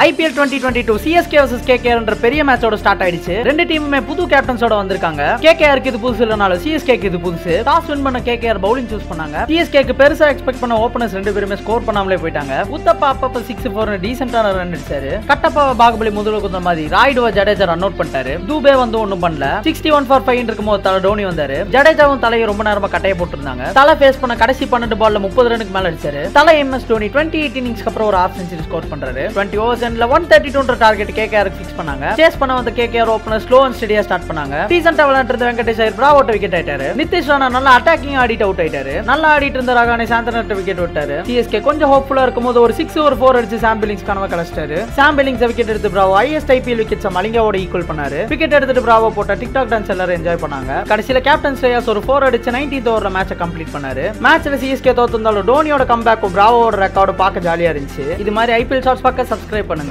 IPL twenty twenty two CSK versus KKR பெரிய மேட்சோட start ஆயிடுச்சு ரெண்டு டீமுமே புது கேப்டன்ஸோட வந்திருக்காங்க கேகேஆருக்கு இது புதுசு இல்லனாலும் சிஎஸ்கேக்கு இது புதுசு டாஸ் வின் பண்ண கேகேஆர் பவுலிங் சூஸ் பண்ணாங்க சிஎஸ்கேக்கு பெருசா எக்ஸ்பெக்ட் பண்ண ஓப்பனர்ஸ் ரெண்டு பேருமே ஸ்கோர் பண்ணாமலே போயிட்டாங்க உத்தப்பா அப்பப்ப சிக்ஸ் ஃபோர் டீசென்டான ரன் அடிச்சாரு கட்டப்பா பாகுபலி முதல்ல குந்த மாதிரி ராய்டுவா ஜடேஜா ரன் அவுட் பண்ணிட்டாரு தூபே வந்து ஒண்ணும் பண்ணல சிக்ஸ்டி ஒன் ஃபார் ஃபைவ் இருக்கும் போது தலை டோனி வந்தாரு ஜடேஜாவும் தலையை ரொம்ப நேரமா கட்டைய போட்டிருந்தாங்க தலை ஃபேஸ் பண்ண கடைசி பன்னெண்டு பால்ல முப்பது ரனுக்கு மேல அடிச்சாரு தலை எம்எஸ் டோனி டுவெண்ட்டி எயிட் இன்னிங்ஸ்க்கு அப்புறம் ஒரு ஆஃப் செஞ்சுரி ஸ்கோர் பண்றாரு டுவெண்ட்டி ஓவர்ஸ் எண்ட்ல ஒன் தேர்ட்டி டூன்ற டார்கெட் கேகேஆர் ஃபிக்ஸ் பண்ணாங்க சேஸ் பண்ண வந்த கேகேஆர் ஓப்பனர் ஸ்லோ அண்ட் ஸ்டடியா ஸ்டார்ட் பண்ணாங்க டீசென்டா விளையாட்டு இருந்த வெங்கடேஷ் ஐயர் பிராவோட்ட விக்கெட் ஆயிட்டாரு நிதிஷ் ராணா நல்லா அட்டாக்கிங் ஆடிட்டு அவுட் ஆயிட்டாரு நல்லா ஆடிட்டு இருந்த ரகானே சாந்தனட்ட விக்கெட் விட்டாரு சிஎஸ்கே கொஞ்சம் ஹோப்ஃபுல்லா இருக்கும்போது ஒரு சிக்ஸ் ஒரு ஃபோர் அடிச்சு சாம் பில்லிங்ஸ் கனவை கலச்சிட்டாரு சாம் பில்லிங்ஸ் விக்கெட் எடுத்து பிராவோ ஐஎஸ்ட் ஐபிஎல் விக்கெட்ஸ் மலிங்காவோட ஈக்குவல் பண்ணாரு விக்கெட் எடுத்துட்டு பிராவோ போட்ட டிக்டாக் டான்ஸ் எல்லாரும் என்ஜாய் பண்ணாங்க கடைசியில கேப்டன் ஸ்ரேயாஸ் ஒரு ஃபோர் அடிச்சு நைன்டீன் ஓவர்ல மேட்சை கம்ப்ளீட் பண்ணாரு மேட்ச்ல சிஎஸ்கே தோத்துருந்தாலும் டோனியோட கம்பேக் பிராவோட ரெக்கார்டு பார்க்க ஜாலியா இருந்துச்சு இது மாதிரி ஐபிஎல் ஷார்ட்ஸ் பார்க்க சப்ஸ்கிரைப் பண்ணுங்க